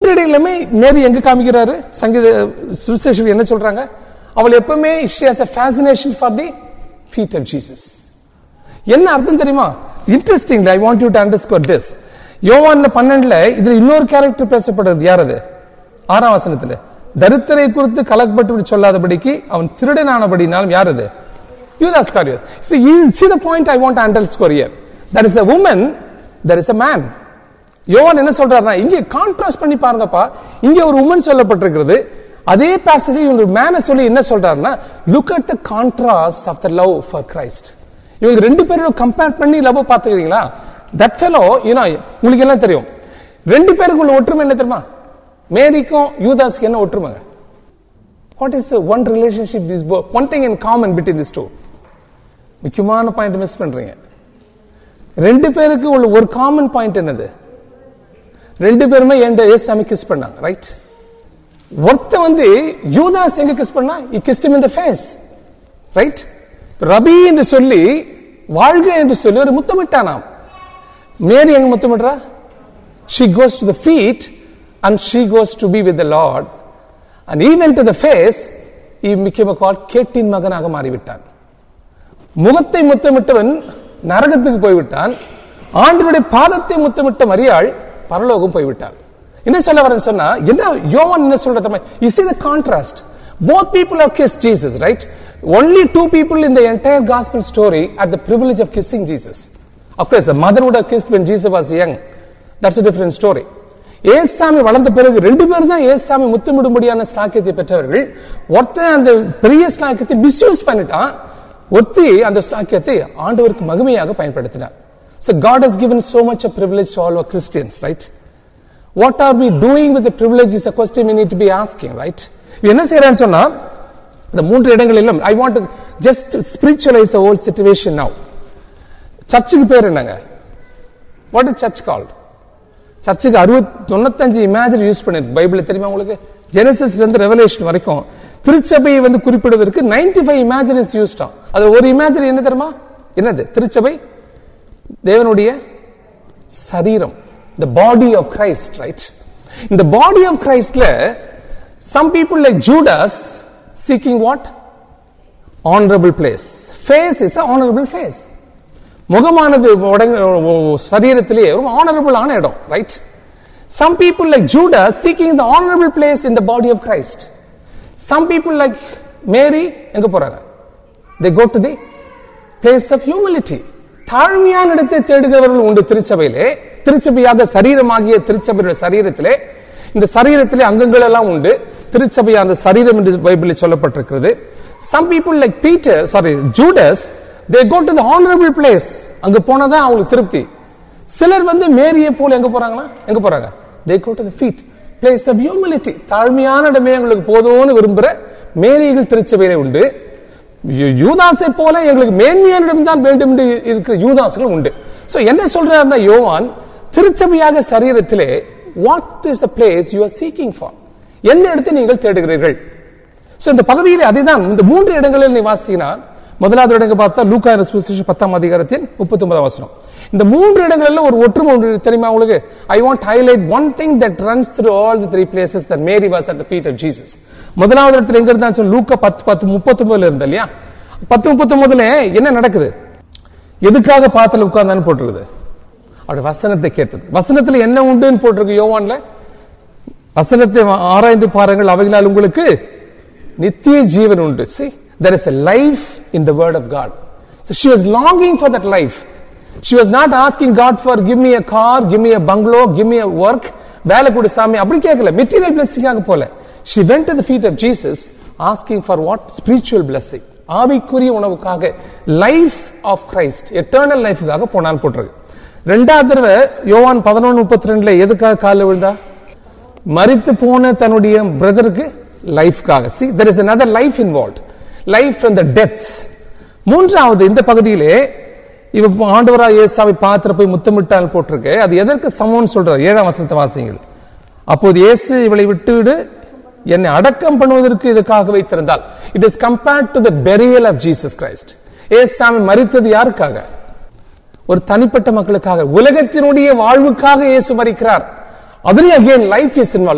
மூன்று இடையிலுமே மேரி எங்க காமிக்கிறாரு சங்கீத சுவிசேஷம் என்ன சொல்றாங்க அவள் எப்பவுமே she has a fascination for the feet of Jesus என்ன அர்த்தம் தெரியுமா interesting I want you to underscore this யோவான்ல பன்னெண்டுல இதுல இன்னொரு கேரக்டர் பேசப்படுறது யார் அது ஆறாம் வசனத்துல தரித்திரை குறித்து கலக்கப்பட்டு சொல்லாதபடிக்கு அவன் திருடனானபடினாலும் யார் அது Judas carrier see you- see the point i want to underscore here there is a woman there is a man யோவான் என்ன சொல்றாருன்னா இங்க கான்ட்ராஸ்ட் பண்ணி பாருங்கப்பா இங்க ஒரு உமன் சொல்லப்பட்டிருக்கிறது அதே பேசேஜ் இவங்க மேன சொல்லி என்ன சொல்றாருன்னா look at the contrast of the love for Christ இவங்க ரெண்டு பேரும் கம்பேர் பண்ணி லவ் பாத்துக்கிறீங்களா தட் ஃபெலோ யூனோ உங்களுக்கு எல்லாம் தெரியும் ரெண்டு பேருக்குள்ள ஒற்றுமை என்ன தெரியுமா மேரிக்கும் யூதாஸ்க்கு என்ன ஒற்றுமைங்க what is one relationship this one thing in common between this two முக்கியமான பாயிண்ட் மிஸ் பண்றீங்க ரெண்டு பேருக்கு உள்ள ஒரு காமன் பாயிண்ட் என்னது ரெண்டு பேருமே என்கிட்ட ஏசாமி கிஸ் பண்ணாங்க ரைட் ஒருத்த வந்து யூதாஸ் எங்க கிஸ் பண்ணா இ கிஸ்ட் இன் த ஃபேஸ் ரைட் ரபி என்று சொல்லி வாழ்க என்று சொல்லி ஒரு முத்தமிட்டானாம் மேரி எங்க முத்தமிடுறா she goes to the feet and she goes to be with the lord and even to the face he became a called கேட்டின் மகனாக மாறிவிட்டான் முகத்தை முத்தமிட்டவன் நரகத்துக்கு போய்விட்டான் ஆண்டவருடைய பாதத்தை முத்தமிட்ட மரியாள் பரலோகம் போய்விட்டான் என்ன சொல்ல வரேன்னு சொன்னா என்ன யோவான் என்ன சொல்ற தம்மை you see the contrast both people have kissed jesus right only two people in the entire gospel story had the privilege of kissing jesus of course the mother would have kissed when jesus was young that's a different story ஏசாமி வளர்ந்த பிறகு ரெண்டு பேரும் தான் ஏசாமி முத்தமிடும்படியான ஸ்லாக்கியத்தை பெற்றவர்கள் ஒருத்தன் அந்த பெரிய ஸ்லாக்கியத்தை மிஸ்யூஸ் பண்ணிட்டான் ஒருத்தி அந்த ஸ்லாக்கியத்தை ஆண்டவருக்கு மகிமையாக பயன்படுத்தினார் So God has given so much a privilege to all our Christians, right? What are we doing with the privilege is a question we need to be asking, right? இவன் என்ன செய்யறான்னு சொன்னா இந்த மூன்று இடங்களிலும் I want just spiritualize the whole situation now சர்ச்சுக்கு பேர் என்னங்க what is search called சர்ச்சுக்கு அறுபத் தொண்ணூத்தஞ்சு இமேஜின் யூஸ் பண்ணிருக்கு பைபிள் தெரியுமா உங்களுக்கு ஜெனசிஸ்ல இருந்து ரெவலேஷன் வரைக்கும் திருச்சபையை வந்து குறிப்பிடுவதற்கு 95 ஃபைவ் இமேஜின் இஸ் யூஸ்டாம் அது ஒரு இமேஜின் என்ன தெரியுமா என்னது திருச்சபை தேவனுடைய சரீரம் the body of Christ right இந்த body of Christல some people like Judas seeking what honorable place face is a honorable face முகமானது உடங்க- சரீரத்திலேயே ரொம்ப honorable ஆன இடம் right some people like Judas seeking the honorable place in the body of Christ some people like Mary எங்க போறாங்க they go to the place of humility தாழ்மையான இடத்தை தேடுகிறவர்கள் உண்டு திருச்சபையிலே திருச்சபையாக சரீரமாகிய திருச்சபையுடைய சரீரத்திலே இந்த சரீரத்திலே அங்கங்கள் எல்லாம் உண்டு திருச்சபையா அந்த சரீரம் என்று பைபிளில் சொல்லப்பட்டிருக்கிறது some people like Peter sorry Judas they go to the honorable place அங்க போனதான் அவங்களுக்கு திருப்தி சிலர் வந்து மேரியை போல எங்க போறாங்களா எங்க போறாங்க they go to the feet place of humility தாழ்மையான இடமே எங்களுக்கு போதும்னு விரும்புற மேரிகள் திருச்சபையிலே உண்டு யூ- யூதாசை போல எங்களுக்கு மேன்மையான இடம் தான் வேண்டும் என்று இருக்கிற யூதாசுகள் உண்டு சோ என்ன சொல்றாருன்னா யோவான் திருச்சபையாக சரீரத்திலே what is the place you are seeking for எந்த இடத்தை நீங்கள் தேடுகிறீர்கள் சோ இந்த பகுதியிலே அதேதான் இந்த மூன்று இடங்களில் நீ வாசித்தீங்கன்னா முதலாவது இடங்க பார்த்தா லூக்கா சுவிசேஷம் பத்தாம் அதிகாரத்தின் முப்பத்தி ஒன்பதாம் வசனம் இந்த மூன்று இடங்களில் ஒரு ஒற்றுமை ஒன்று தெரியுமா உங்களுக்கு I want highlight one thing that runs through all the three places that Mary was at the feet of Jesus முதலாவது இடத்துல எங்க இருந்தா லூக்கா பத்து பத்து முப்பத்தொன்பதுல இருந்த இல்லையா பத்து முப்பத்தொன்பதுல என்ன நடக்குது எதுக்காக பாத்துல உட்கார்ந்தான்னு போட்டிருக்குது அப்படி வசனத்தை கேட்டது வசனத்துல என்ன உண்டுன்னு போட்டிருக்கு யோவான்ல வசனத்தை ஆராய்ந்து பாருங்கள் அவைகளால் உங்களுக்கு நித்திய ஜீவன் உண்டு see there is a life in the word of god so she was longing for that life she was not asking god for give me a car give me a bungalow give me a work வேலை கொடு சாமி அப்படி கேட்கல material பிளஸிங்காக போல she went to the feet of jesus asking for what spiritual blessing ஆவிக்குரிய உணவுக்காக life of Christ eternal லைஃபுக்காக போனான்னு போட்டிருக்கு ரெண்டாவது தடவை யோவான் பதினொன்று முப்பத்தி ரெண்டுல எதுக்காக காலில் விழுந்தா மரித்து போன தன்னுடைய பிரதருக்கு லைஃப்காக see there is another life involve life from the death மூன்றாவது இந்த பகுதியிலே இவ ஆண்டவரா இயேசாவை பாத்திர போய் முத்தமிட்டால் போட்டிருக்கு அது எதற்கு சமம்னு சொல்றார் ஏழாம் வசனத்தை வாசிங்கள் அப்போது இயேசு இவளை விட்டுவிடு என்னை அடக்கம் பண்ணுவதற்கு இதுக்காக வைத்திருந்தால் it is compared to the burial of Jesus Christ ஏசாமி மரித்தது யாருக்காக ஒரு தனிப்பட்ட மக்களுக்காக உலகத்தினுடைய வாழ்வுக்காக இயேசு மரிக்கிறார் அதுலயும் அகைன் லைஃப் இஸ் இன்வால்வ்